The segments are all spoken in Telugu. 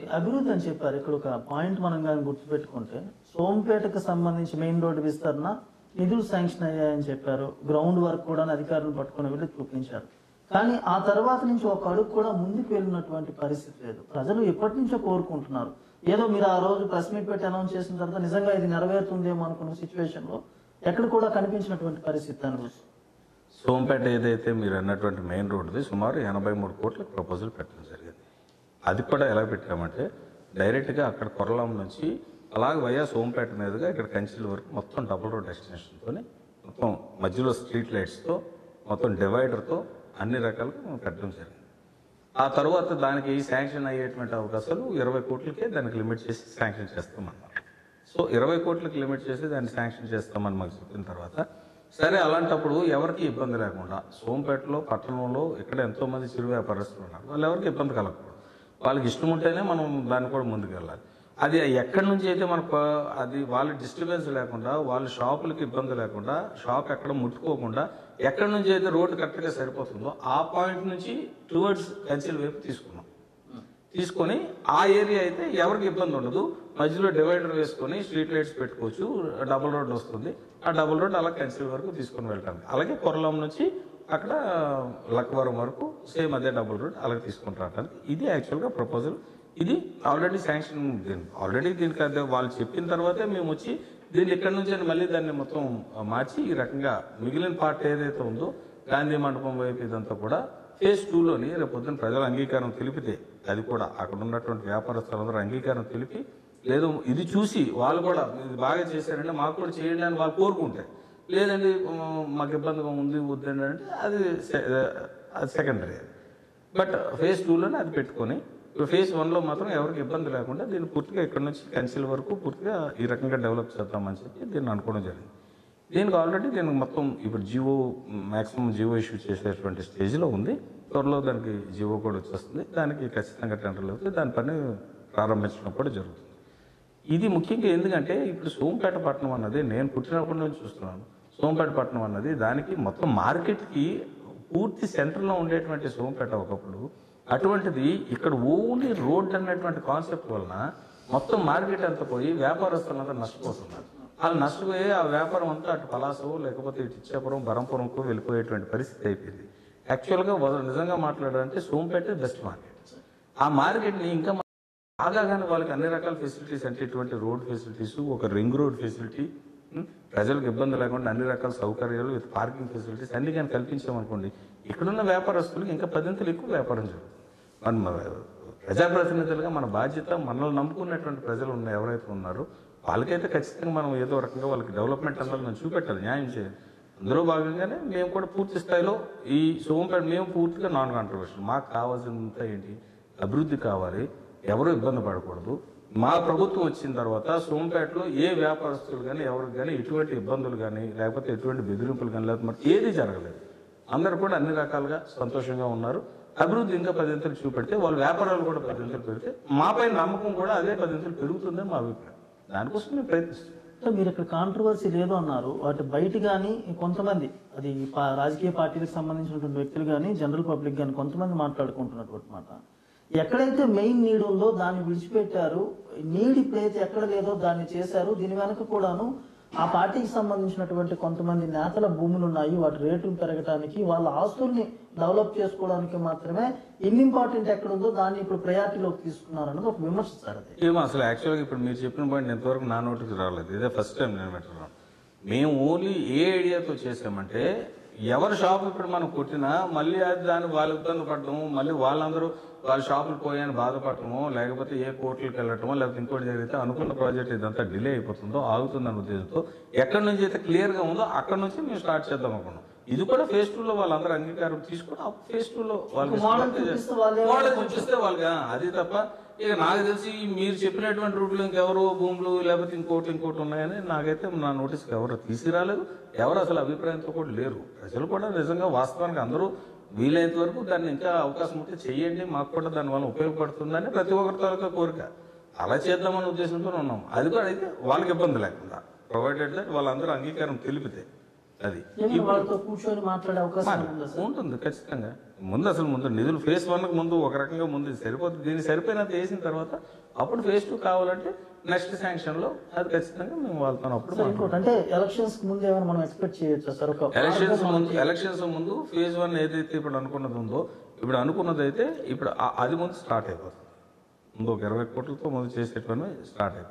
అభివృద్ధి అని చెప్పారు ఇక్కడ ఒక పాయింట్ మనం కానీ గుర్తుపెట్టుకుంటే సోంపేటకు సంబంధించి మెయిన్ రోడ్డు విస్తరణ నిధులు శాంక్షన్ అయ్యాయని చెప్పారు గ్రౌండ్ వర్క్ కూడా అధికారులు పట్టుకుని వెళ్ళి చూపించారు కానీ ఆ తర్వాత నుంచి ఒక అడుగు కూడా ముందుకు వెళ్ళినటువంటి పరిస్థితి లేదు ప్రజలు ఎప్పటి నుంచో కోరుకుంటున్నారు ఏదో మీరు ఆ రోజు ప్రెస్ మీట్ పెట్టి అనౌన్స్ చేసిన తర్వాత నిజంగా ఇది నెరవేరుతుందేమో అనుకున్న సిచ్యువేషన్ లో ఎక్కడ కూడా కనిపించినటువంటి పరిస్థితి అనిపిస్తుంది సోంపేట ఏదైతే మీరు అన్నటువంటి మెయిన్ రోడ్డుది సుమారు ఎనభై మూడు కోట్లకు ప్రపోజల్ పెట్టడం జరిగింది అది కూడా ఎలా పెట్టామంటే డైరెక్ట్గా అక్కడ కొరలాం నుంచి అలాగే వయా సోంపేట మీదుగా ఇక్కడ కంచిల వరకు మొత్తం డబుల్ రోడ్ ఎక్స్టెన్షన్తో మొత్తం మధ్యలో స్ట్రీట్ లైట్స్తో మొత్తం డివైడర్తో అన్ని రకాలుగా మనం పెట్టడం జరిగింది ఆ తర్వాత దానికి శాంక్షన్ అయ్యేటువంటి అవకాశాలు ఇరవై కోట్లకే దానికి లిమిట్ చేసి శాంక్షన్ చేస్తామన్నారు సో ఇరవై కోట్లకి లిమిట్ చేసి దాన్ని శాంక్షన్ చేస్తామని మాకు చెప్పిన తర్వాత సరే అలాంటప్పుడు ఎవరికి ఇబ్బంది లేకుండా సోంపేటలో పట్టణంలో ఇక్కడ ఎంతో మంది చిరు వ్యాపారస్తులు ఉన్నారు వాళ్ళు ఎవరికి ఇబ్బంది కలగకూడదు వాళ్ళకి ఇష్టం ఉంటేనే మనం దాన్ని కూడా ముందుకు వెళ్ళాలి అది ఎక్కడి నుంచి అయితే మనకు అది వాళ్ళ డిస్టర్బెన్స్ లేకుండా వాళ్ళ షాపులకి ఇబ్బంది లేకుండా షాప్ ఎక్కడ ముట్టుకోకుండా ఎక్కడి నుంచి అయితే రోడ్డు కరెక్ట్గా సరిపోతుందో ఆ పాయింట్ నుంచి టువర్డ్స్ కంచెల వైపు తీసుకున్నాం తీసుకొని ఆ ఏరియా అయితే ఎవరికి ఇబ్బంది ఉండదు మధ్యలో డివైడర్ వేసుకొని స్ట్రీట్ లైట్స్ పెట్టుకోవచ్చు డబుల్ రోడ్ వస్తుంది ఆ డబుల్ రోడ్ అలా కన్సిల్ వరకు తీసుకొని వెళ్ళటానికి అలాగే కొరలం నుంచి అక్కడ లక్వరం వరకు సేమ్ అదే డబుల్ రోడ్ అలాగే తీసుకొని రావడానికి ఇది యాక్చువల్గా ప్రపోజల్ ఇది ఆల్రెడీ శాంక్షన్ ఆల్రెడీ దీనికి అదే వాళ్ళు చెప్పిన తర్వాతే మేము వచ్చి దీన్ని ఇక్కడ నుంచి మళ్ళీ దాన్ని మొత్తం మార్చి ఈ రకంగా మిగిలిన పార్ట్ ఏదైతే ఉందో గాంధీ మండపం వైపు ఇదంతా కూడా ఫేజ్ టూలోని రేపు పొద్దున ప్రజల అంగీకారం తెలిపితే అది కూడా అక్కడ ఉన్నటువంటి వ్యాపారస్తులందరూ అంగీకారం తెలిపి లేదు ఇది చూసి వాళ్ళు కూడా ఇది బాగా చేశారంటే మాకు కూడా చేయండి అని వాళ్ళు కోరుకుంటారు లేదండి ఉమ్, మాకు ఇబ్బందిగా ఉంది వద్దండి అంటే అది సె- అది సెకండరీ బట్ ఫేజ్ టూలోనే అది పెట్టుకొని ఇప్పుడు ఫేజ్ వన్లో మాత్రం ఎవరికి ఇబ్బంది లేకుండా దీన్ని పూర్తిగా ఇక్కడ నుంచి కన్సిల్ వరకు పూర్తిగా ఈ రకంగా డెవలప్ చేద్దామని చెప్పి దీన్ని అనుకోవడం జరిగింది దీనికి ఆల్రెడీ దీనికి మొత్తం ఇప్పుడు జియో మాక్సిమం జియో ఇష్యూ చేసేటువంటి స్టేజ్లో ఉంది త్వరలో దానికి జియో కూడా వచ్చేస్తుంది దానికి ఖచ్చితంగా టెండర్లు అవుతాయి దాని పని ప్రారంభించడం కూడా జరుగుతుంది ఇది ముఖ్యంగా ఎందుకంటే ఇప్పుడు సోంపేట పట్టణం అన్నది నేను పుట్టినప్పటి నుంచి చూస్తున్నాను సోంపేట పట్టణం అన్నది దానికి మొత్తం మార్కెట్కి పూర్తి సెంటర్లో ఉండేటువంటి సోంపేట ఒకప్పుడు అటువంటిది ఇక్కడ ఓన్లీ రోడ్ అన్నటువంటి కాన్సెప్ట్ వలన మొత్తం మార్కెట్ అంతా పోయి వ్యాపారస్తులంతా నష్టపోతున్నారు వాళ్ళు నష్టపోయి ఆ వ్యాపారం అంతా అటు పలాసో లేకపోతే ఇటు ఇచ్చాపురం బరంపురంకు వెళ్ళిపోయేటువంటి పరిస్థితి అయిపోయింది యాక్చువల్గా వద- నిజంగా మాట్లాడాలంటే సోంపేట బెస్ట్ మార్కెట్ ఆ మార్కెట్ని ఇంకా బాగా కానీ వాళ్ళకి అన్ని రకాల ఫెసిలిటీస్ అంటే ఇటువంటి రోడ్ ఫెసిలిటీస్ ఒక రింగ్ రోడ్ ఫెసిలిటీ ఉం, ప్రజలకు ఇబ్బంది లేకుండా అన్ని రకాల సౌకర్యాలు విత్ పార్కింగ్ ఫెసిలిటీస్ అన్ని కానీ కల్పించామనుకోండి ఇక్కడున్న వ్యాపారస్తులకు ఇంకా పదింతలు ఎక్కువ వ్యాపారం జరుగుతుంది మన మన ప్రజాప్రతినిధులుగా మన బాధ్యత మనల్ని నమ్ముకున్నటువంటి ప్రజలు ఉన్న ఎవరైతే ఉన్నారో వాళ్ళకైతే ఖచ్చితంగా మనం ఏదో రకంగా వాళ్ళకి డెవలప్మెంట్ అన్నది మనం చూపెట్టాలి న్యాయం చేయాలి అందులో భాగంగానే మేము కూడా పూర్తి స్థాయిలో ఈ సోంపేట మేము పూర్తిగా నాన్ కాంట్రవర్షియల్ మాకు కావాల్సినంత ఏంటి అభివృద్ధి కావాలి ఎవరు ఇబ్బంది పడకూడదు మా ప్రభుత్వం వచ్చిన తర్వాత సోంపేటలో ఏ వ్యాపారస్తులు కానీ ఎవరికి కానీ ఎటువంటి ఇబ్బందులు కానీ లేకపోతే ఎటువంటి బెదిరింపులు కానీ లేకపోతే మరి ఏది జరగలేదు అందరు కూడా అన్ని రకాలుగా సంతోషంగా ఉన్నారు అభివృద్ధి ఇంకా పదింతలు చూపెడితే వాళ్ళ వ్యాపారాలు కూడా పదింతలు పెడితే మాపై నమ్మకం కూడా అదే పదింతలు పెరుగుతుందని మా అభిప్రాయం దానికోసం మేము ప్రయత్నిస్తాం అంటే మీరు ఇక్కడ కాంట్రవర్సీ లేదు అన్నారు వాటి బయట కానీ కొంతమంది అది పా- రాజకీయ పార్టీలకు సంబంధించినటువంటి వ్యక్తులు కానీ జనరల్ పబ్లిక్ కానీ కొంతమంది మాట్లాడుకుంటున్నటువంటి మాట ఎక్కడైతే మెయిన్ నీడ్ ఉందో దాన్ని విడిచిపెట్టారు నీడ్ ఇప్పుడైతే ఎక్కడ లేదో దాన్ని చేశారు దీని వెనక కూడాను ఆ పార్టీకి సంబంధించినటువంటి కొంతమంది నేతల భూములు ఉన్నాయి వాటి రేట్లు పెరగడానికి వాళ్ళ ఆస్తుల్ని డెవలప్ చేసుకోవడానికి మాత్రమే ఎన్ని ఇంపార్టెంట్ ఎక్కడ ఉందో దాన్ని ఇప్పుడు ప్రయారిటీలోకి తీసుకున్నారు అన్నది ఒక విమర్శ సార్ అది ఏమో అసలు యాక్చువల్గా ఇప్పుడు మీరు చెప్పిన పాయింట్ ఎంతవరకు నా నోటికి రాలేదు ఇదే ఫస్ట్ టైం నేను పెట్టడం మేము ఓన్లీ ఏ ఐడియాతో చేసామంటే ఎవరి షాప్ ఇప్పుడు మనం కొట్టినా మళ్ళీ అది దాన్ని వాళ్ళు ఇబ్బంది పడటము మళ్ళీ వాళ్ళందరూ వాళ్ళ షాపులు పోయాని బాధపడటమో లేకపోతే ఏ కోర్టులకు వెళ్ళటమో లేకపోతే ఇంకోటి జరిగితే అనుకున్న ప్రాజెక్ట్ ఇదంతా డిలే అయిపోతుందో ఆగుతుందన్న ఉద్దేశంతో ఎక్కడి నుంచి అయితే క్లియర్గా ఉందో అక్కడ నుంచి మేము స్టార్ట్ చేద్దాం అనుకున్నాం ఇది కూడా ఫేస్ టూలో వాళ్ళందరూ అంగీకారం తీసుకుని ఆ ఫేస్ టూలో వాళ్ళకి మోడల్ చూపిస్తే వాళ్ళే మోడల్ చూపిస్తే వాళ్ళకి ఆ, అది తప్ప ఇక నాకు తెలిసి మీరు చెప్పినటువంటి రూట్లో ఇంకెవరో భూములు లేకపోతే ఇంకోటి ఇంకోటి ఉన్నాయని నాకైతే నా నోటీస్కి ఎవరు తీసుకురాలేదు ఎవరు అసలు అభిప్రాయంతో కూడా లేరు ప్రజలు కూడా నిజంగా వాస్తవానికి అందరూ వీలైనంత వరకు దాన్ని ఇంకా అవకాశం ఉంటే చెయ్యండి మాకు కూడా దాని వల్ల ఉపయోగపడుతుందని ప్రతి ఒక్కరి తాలూకా కోరిక అలా చేద్దామనే ఉద్దేశంతో ఉన్నాం అది కూడా అయితే వాళ్ళకి ఇబ్బంది లేకుండా ప్రొవైడెడ్ దట్ వాళ్ళందరూ అంగీకారం తెలిపితే అది ఏమైనా వాళ్ళతో కూర్చొని మాట్లాడే అవకాశం ఉందా సార్ ఉంటుంది ఖచ్చితంగా ముందు అసలు ముందు నిధులు ఫేస్ వన్కి ముందు ఒక రకంగా ముందు ఇది సరిపోతుంది దీనికి సరిపోయినంత వేసిన తర్వాత అప్పుడు ఫేజ్ టూ కావాలంటే నెక్స్ట్ శాంక్షన్ లో అది ఖచ్చితంగా మేము వాళ్ళతో అప్పుడు సార్ ఇంకోటి అంటే ఎలక్షన్స్ ముందు ఏమైనా మనం ఎక్స్పెక్ట్ చేయొచ్చా సార్ ఒక ఎలక్షన్స్ ముందు ఎలక్షన్స్ ముందు ఫేజ్ వన్ ఏదైతే ఇప్పుడు అనుకున్నది ఉందో ఇప్పుడు అనుకున్నది అయితే ఇప్పుడు ఆ- అది ముందు స్టార్ట్ అయిపోతుంది ముందు ఒక ఇరవై కోట్లతో ముందు చేసేటువంటి స్టార్ట్ అయిపోతుంది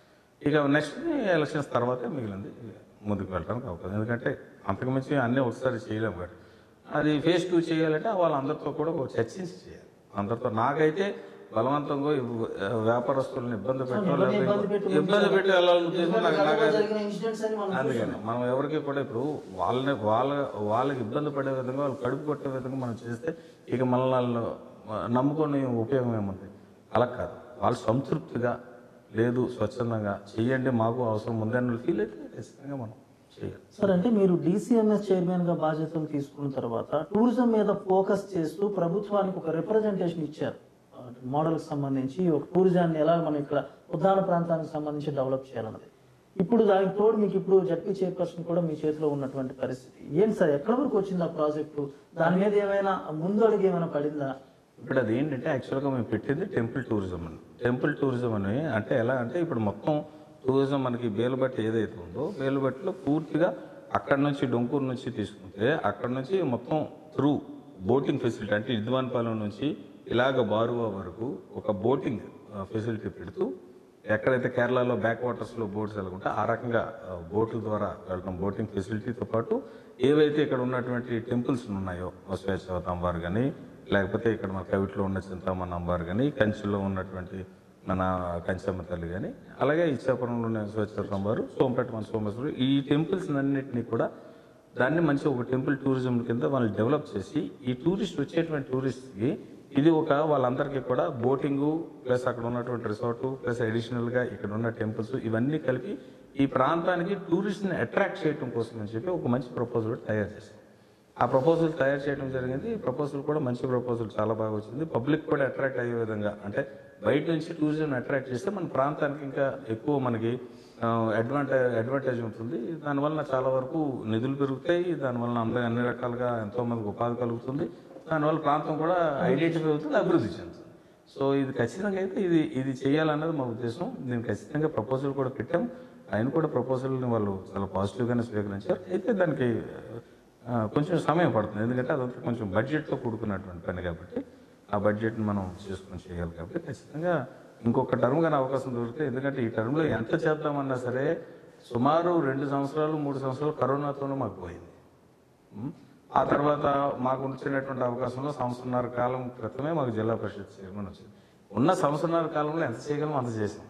ఇక నెక్స్ట్ ఎలక్షన్స్ తర్వాతే మిగిలింది ముందుకు వెళ్ళడానికి అవకాశం ఎందుకంటే అంతకుమించి అన్నీ ఒకసారి చేయలేము కాబట్టి అది ఫేజ్ టూ చేయాలంటే వాళ్ళందరితో కూడా ఒక చర్చించి చేయాలి అందరితో నాకైతే బలవంతంగా ఇవ్- వ్యాపారస్తులను ఇబ్బంది ఎవరిని ఇబ్బంది పెట్టాలి పెట్టి ఇబ్బంది పెట్టి వెళ్ళాలని ఉద్దేశం నాకు గతంలో నాకు జరిగిన ఇన్సిడెంట్స్ అని మనం అందుకని మనం ఎవరికి కూడా ఇప్పుడు వాళ్ళని వాళ్ళ వాళ్ళకి ఇబ్బంది పడే విధంగా వాళ్ళు కడుపు కొట్టే విధంగా మనం చేస్తే ఇక మనల్ని వాళ్ళు నమ్ముకొని ఉపయోగం ఏముంది అలా కాదు వాళ్ళు సంతృప్తిగా లేదు స్వచ్ఛందంగా చెయ్యండి మాకు అవసరం ఉందని ఫీల్ అయితే ఖచ్చితంగా మనం చేయాలి సార్ అంటే మీరు డిసిఎంఎస్ చైర్మన్ గా బాధ్యతలు తీసుకున్న తర్వాత టూరిజం మీద ఫోకస్ చేస్తూ ప్రభుత్వానికి ఒక రిప్రజెంటేషన్ ఇచ్చారు మోడల్ కి సంబంధించి ఒక టూరిజాన్ని ఎలా మనం ఇక్కడ ఉద్దాన ప్రాంతానికి సంబంధించి డెవలప్ చేయాలన్నది ఇప్పుడు దానికి తోడు మీకు ఇప్పుడు జడ్పీ చైర్పర్సన్ కూడా మీ చేతిలో ఉన్నటువంటి పరిస్థితి ఏంటి సార్ ఎక్కడి వరకు వచ్చింది ఆ ప్రాజెక్టు దాని మీద ఏమైనా ముందు అడుగు ఏమైనా పడిందా ఇప్పుడు అది ఏంటంటే యాక్చువల్గా మేము పెట్టింది టెంపుల్ టూరిజం అని టెంపుల్ టూరిజం అని అంటే ఎలా అంటే ఇప్పుడు మొత్తం టూరిజం మనకి బేలుబట్టి ఏదైతే ఉందో బేలుబట్టిలో పూర్తిగా అక్కడ నుంచి డొంకూరు నుంచి తీసుకుంటే అక్కడ నుంచి మొత్తం త్రూ బోటింగ్ ఫెసిలిటీ అంటే ఇద్వాన్పాలెం నుంచి ఇలాగ బారువా వరకు ఒక బోటింగ్ ఫెసిలిటీ పెడుతూ ఎక్కడైతే కేరళలో బ్యాక్ వాటర్స్లో బోట్స్ వెళ్ళకుంటే ఆ రకంగా ఆ, బోట్ల ద్వారా వెళ్ళడం బోటింగ్ ఫెసిలిటీతో పాటు ఏవైతే ఇక్కడ ఉన్నటువంటి టెంపుల్స్ ఉన్నాయో బసవేశ్వర అంబార్ కానీ లేకపోతే ఇక్కడ మన కవిట్లో ఉన్న చింతామణి అంబార్ కానీ కంచిలో ఉన్నటువంటి మన కంచమ్మ తల్లి కానీ అలాగే ఇచ్చాపురంలో ఉన్న స్వేచ్ఛ అంబారు సోంపేట మన సోమేశ్వరు ఈ టెంపుల్స్ అన్నింటినీ కూడా దాన్ని మంచి ఒక టెంపుల్ టూరిజం కింద వాళ్ళు డెవలప్ చేసి ఈ టూరిస్ట్ వచ్చేటువంటి టూరిస్ట్కి ఇది ఒక వాళ్ళందరికీ కూడా బోటింగు ప్లస్ అక్కడ ఉన్నటువంటి రిసార్ట్ ప్లస్ అడిషనల్గా ఇక్కడ ఉన్న టెంపుల్స్ ఇవన్నీ కలిపి ఈ ప్రాంతానికి టూరిస్ట్ని అట్రాక్ట్ చేయడం కోసం అని చెప్పి ఒక మంచి ప్రపోజల్ తయారు చేశాం ఆ ప్రపోజల్ తయారు చేయడం జరిగింది ఈ ప్రపోజల్ కూడా మంచి ప్రపోజల్ చాలా బాగా వచ్చింది పబ్లిక్ కూడా అట్రాక్ట్ అయ్యే విధంగా అంటే బయట నుంచి టూరిజం అట్రాక్ట్ చేస్తే మన ప్రాంతానికి ఇంకా ఎక్కువ మనకి అడ్వాంటేజ్ అడ్వాంటేజ్ ఉంటుంది దానివల్ల చాలా వరకు నిధులు పెరుగుతాయి దానివల్ల అందరూ అన్ని రకాలుగా ఎంతో మందికి ఉపాధి కలుగుతుంది దానివల్ల ప్రాంతం కూడా ఐడెంటిఫై అవుతుంది అభివృద్ధి చెందుతుంది సో ఇది ఖచ్చితంగా అయితే ఇది ఇది చేయాలన్నది మా ఉద్దేశం నేను ఖచ్చితంగా ప్రపోజల్ కూడా పెట్టాం ఆయన కూడా ప్రపోజల్ని వాళ్ళు చాలా పాజిటివ్గానే స్వీకరించారు అయితే దానికి ఆ, కొంచెం సమయం పడుతుంది ఎందుకంటే అదంతా కొంచెం బడ్జెట్తో కూడుకున్నటువంటి పని కాబట్టి ఆ బడ్జెట్ని మనం చేసుకొని చేయాలి కాబట్టి ఖచ్చితంగా ఇంకొక టర్మ్ కానీ అవకాశం దొరికితే ఎందుకంటే ఈ టర్మ్లో ఎంత చేద్దామన్నా సరే సుమారు రెండు సంవత్సరాలు మూడు సంవత్సరాలు కరోనాతోనే మాకు పోయింది ఉం? ఆ తర్వాత మాకు వచ్చినటువంటి అవకాశంలో సంవత్సరన్నర కాలం క్రితమే మాకు జిల్లా పరిషత్ చైర్మన్ వచ్చింది ఉన్న సంవత్సరన్నర కాలంలో ఎంత చేయగలం అంత చేసాం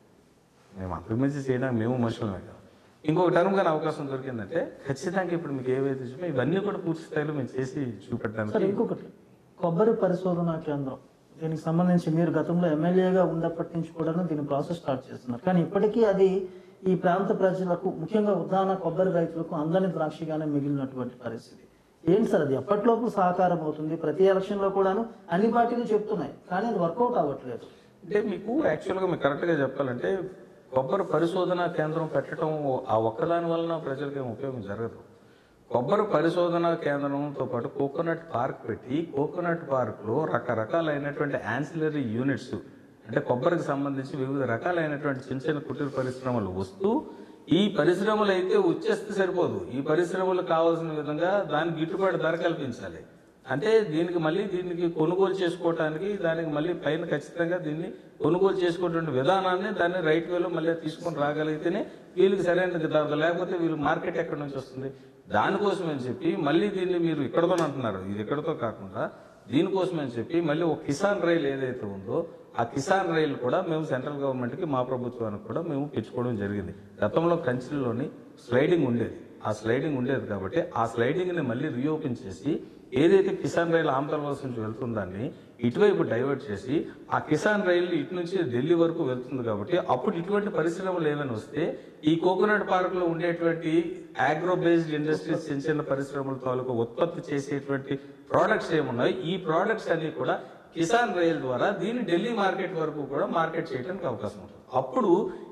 మేము అంతకుమించి చేయడానికి మేము మనుషులమే కదా ఇంకొక టర్మ్ కానీ అవకాశం దొరికిందంటే ఖచ్చితంగా ఇప్పుడు మీకు ఏవైతే చెప్పో ఇవన్నీ కూడా పూర్తి స్థాయిలో మేము చేసి సార్ చూపెట్టడానికి ఇంకొకటి కొబ్బరి పరిశోధన కేంద్రం దీనికి సంబంధించి మీరు గతంలో ఎమ్మెల్యేగా ఉన్నప్పటి నుంచి కూడా దీని ప్రాసెస్ స్టార్ట్ చేస్తున్నారు కానీ ఇప్పటికీ అది ఈ ప్రాంత ప్రజలకు ముఖ్యంగా ఉదాహరణ కొబ్బరి రైతులకు అందని ద్రాక్షగానే మిగిలినటువంటి పరిస్థితి ఏంటి సార్ అది ఎప్పటిలోపు సహకారం అవుతుంది ప్రతి ఎలక్షన్ లో కూడాను అన్ని పార్టీలు చెప్తున్నాయి కానీ అది వర్కౌట్ అవ్వట్లేదు అంటే మీకు యాక్చువల్గా మీకు కరెక్ట్గా చెప్పాలంటే కొబ్బరి పరిశోధన కేంద్రం పెట్టడం ఆ ఒక్కదాని వలన ప్రజలకి ఏం ఉపయోగం జరగదు కొబ్బరి పరిశోధన కేంద్రంతో పాటు కోకోనట్ పార్క్ పెట్టి కోకోనట్ పార్క్లో రకరకాలైనటువంటి యాన్సిలరీ యూనిట్స్ అంటే కొబ్బరికి సంబంధించి వివిధ రకాలైనటువంటి చిన్న చిన్న కుటీర పరిశ్రమలు వస్తూ ఈ పరిశ్రమలు అయితే వచ్చేస్తే సరిపోదు ఈ పరిశ్రమలు కావాల్సిన విధంగా దానికి గిట్టుబాటు ధర కల్పించాలి అంటే దీనికి మళ్ళీ దీనికి కొనుగోలు చేసుకోవటానికి దానికి మళ్ళీ పైన ఖచ్చితంగా దీన్ని కొనుగోలు చేసుకునే విధానాన్ని దాన్ని రైట్ వేలో మళ్ళీ తీసుకొని రాగలిగితేనే వీళ్ళకి సరైన ధర లేకపోతే వీళ్ళు మార్కెట్ ఎక్కడి నుంచి వస్తుంది దానికోసం అని చెప్పి మళ్ళీ దీన్ని మీరు ఇక్కడతో అంటున్నారు ఇది ఇక్కడతో కాకుండా దీనికోసం అని చెప్పి మళ్ళీ ఒక కిసాన్ రైల్ ఏదైతే ఉందో ఆ కిసాన్ రైలు కూడా మేము సెంట్రల్ గవర్నమెంట్కి మా ప్రభుత్వానికి కూడా మేము పెంచుకోవడం జరిగింది గతంలో కంచిలోని స్లైడింగ్ ఉండేది ఆ స్లైడింగ్ ఉండేది కాబట్టి ఆ స్లైడింగ్ని మళ్ళీ రీఓపెన్ చేసి ఏదైతే కిసాన్ రైలు ఆంధ్రప్రదేశ్ నుంచి వెళ్తుందాన్ని ఇటువైపు డైవర్ట్ చేసి ఆ కిసాన్ రైలు ఇటు నుంచి ఢిల్లీ వరకు వెళ్తుంది కాబట్టి అప్పుడు ఇటువంటి పరిశ్రమలు ఏమైనా వస్తే ఈ కోకోనట్ పార్క్ లో ఉండేటువంటి ఆగ్రో బేస్డ్ ఇండస్ట్రీస్ చిన్న చిన్న పరిశ్రమల తాలూకు ఉత్పత్తి చేసేటువంటి ప్రోడక్ట్స్ ఏమున్నాయి ఈ ప్రోడక్ట్స్ అన్ని కూడా కిసాన్ రైల్ ద్వారా దీన్ని ఢిల్లీ మార్కెట్ వరకు కూడా మార్కెట్ చేయడానికి అవకాశం ఉంటుంది అప్పుడు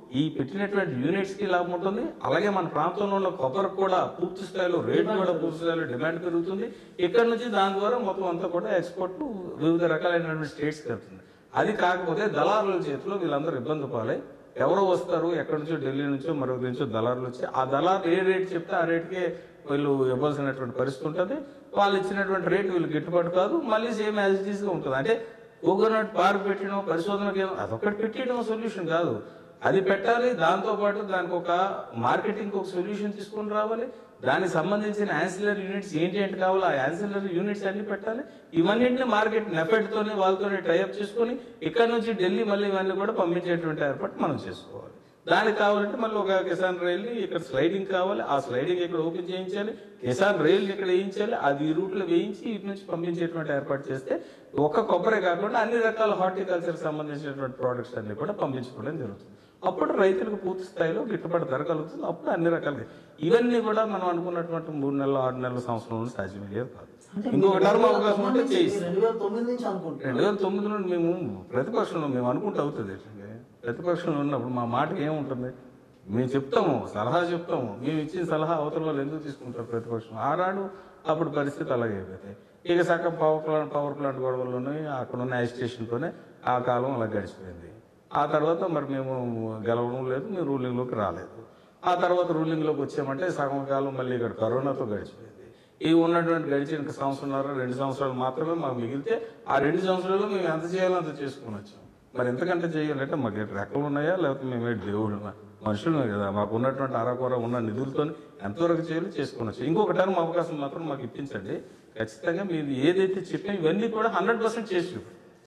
ఈ పెట్టినటువంటి యూనిట్స్ కి లాభం ఉంటుంది అలాగే మన ప్రాంతంలో ఉన్న కొబ్బరి కూడా పూర్తి స్థాయిలో రేట్ కూడా పూర్తి స్థాయిలో డిమాండ్ పెరుగుతుంది ఇక్కడ నుంచి దాని ద్వారా మొత్తం అంతా కూడా ఎక్స్పోర్ట్ వివిధ రకాలైనటువంటి స్టేట్స్ వెళ్తుంది అది కాకపోతే దళారుల చేతిలో వీళ్ళందరూ ఇబ్బంది పాలై ఎవరో వస్తారు ఎక్కడి నుంచో ఢిల్లీ నుంచో మరొక నుంచో దళారులు వచ్చి ఆ దళారు ఏ రేట్ చెప్తే ఆ రేట్కే వీళ్ళు ఇవ్వాల్సినటువంటి పరిస్థితి ఉంటుంది వాళ్ళు ఇచ్చినటువంటి రేటు వీళ్ళు గిట్టుబాటు కాదు మళ్ళీ సేమ్ యాజ్ ఇట్ గా ఉంటుంది అంటే కోకోనట్ పార్క్ పెట్టడం పరిశోధనకి ఏం- అదొకటి పెట్టడం సొల్యూషన్ కాదు అది పెట్టాలి దాంతో పాటు దానికి ఒక మార్కెటింగ్ ఒక సొల్యూషన్ తీసుకొని రావాలి దానికి సంబంధించిన యాన్సిలరీ యూనిట్స్ ఏంటి ఏంటి కావాలో ఆ యాన్సిలరీ యూనిట్స్ అన్ని పెట్టాలి ఇవన్నింటిని మార్కెట్ నెఫెట్ తోని వాళ్ళతోని టైఅప్ చేసుకొని ఇక్కడ నుంచి ఢిల్లీ మళ్ళీ ఇవన్నీ కూడా పంపించేటువంటి ఏర్పాటు మనం చేసుకోవాలి దానికి కావాలంటే మళ్ళీ ఒక కిసాన్ రైల్ ఇక్కడ స్లైడింగ్ కావాలి ఆ స్లైడింగ్ ఇక్కడ ఓపెన్ చేయించాలి కిసాన్ రైల్ ఇక్కడ వేయించాలి అది ఈ రూట్ లో వేయించి ఇటు నుంచి పంపించేటువంటి ఏర్పాటు చేస్తే ఒక్క కొబ్బరే కాకుండా అన్ని రకాల హార్టికల్చర్ సంబంధించినటువంటి ప్రోడక్ట్స్ అన్ని కూడా పంపించుకోవడం జరుగుతుంది అప్పుడు రైతులకు పూర్తి స్థాయిలో గిట్టుబాటు ధర కలుగుతుంది అప్పుడు అన్ని రకాలుగా ఇవన్నీ కూడా మనం అనుకున్నటువంటి మూడు నెలలు ఆరు నెలల సంవత్సరంలో సాధ్యమయ్యేది కాదు ఇంకొక టర్మ్ అవకాశం ఉంటే చేయిస్తాం రెండు వేల తొమ్మిది నుంచి అనుకుంటున్నాను రెండు వేల తొమ్మిది నుండి మేము ప్రతిపక్షంలో మేము అనుకుంటూ అవుతుంది ఏంటంటే, ప్రతిపక్షంలో ఉన్నప్పుడు మా మాటకి ఏముంటుంది మేము చెప్తాము సలహా చెప్తాము మేము ఇచ్చిన సలహా అవతల వాళ్ళు ఎందుకు తీసుకుంటారు ప్రతిపక్షం ఆనాడు అప్పుడు పరిస్థితి అలాగే అయిపోయింది ఇక సగం పవర్ ప్లాంట్ పవర్ ప్లాంట్ గొడవల్లోనే అక్కడ ఉన్న స్టేషన్తోనే ఆ కాలం అలా గడిచిపోయింది ఆ తర్వాత మరి మేము గెలవడం లేదు మేము రూలింగ్లోకి రాలేదు ఆ తర్వాత రూలింగ్లోకి వచ్చామంటే సగం కాలం మళ్ళీ ఇక్కడ కరోనాతో గడిచిపోయింది ఈ ఉన్నటువంటి గడిచిన సంవత్సరంన్నర రెండు సంవత్సరాలు మాత్రమే మాకు మిగిలితే ఆ రెండు సంవత్సరాలు మేము ఎంత చేయాలో అంత చేసుకుని వచ్చాం మరి ఎంతకంటే చేయాలంటే మాకు ఏంటి రెక్కలు ఉన్నాయా లేకపోతే మేమే దేవుడు మనుషులు కదా మాకు ఉన్నటువంటి అరకొర ఉన్న నిధులతో ఎంతవరకు చేయాలో చేసుకుని వచ్చాం ఇంకొక టర్మ్ అవకాశం మాత్రం మాకు ఇప్పించండి ఖచ్చితంగా మీరు ఏదైతే చెప్పినా ఇవన్నీ కూడా హండ్రెడ్ పర్సెంట్ చేసి చూపండి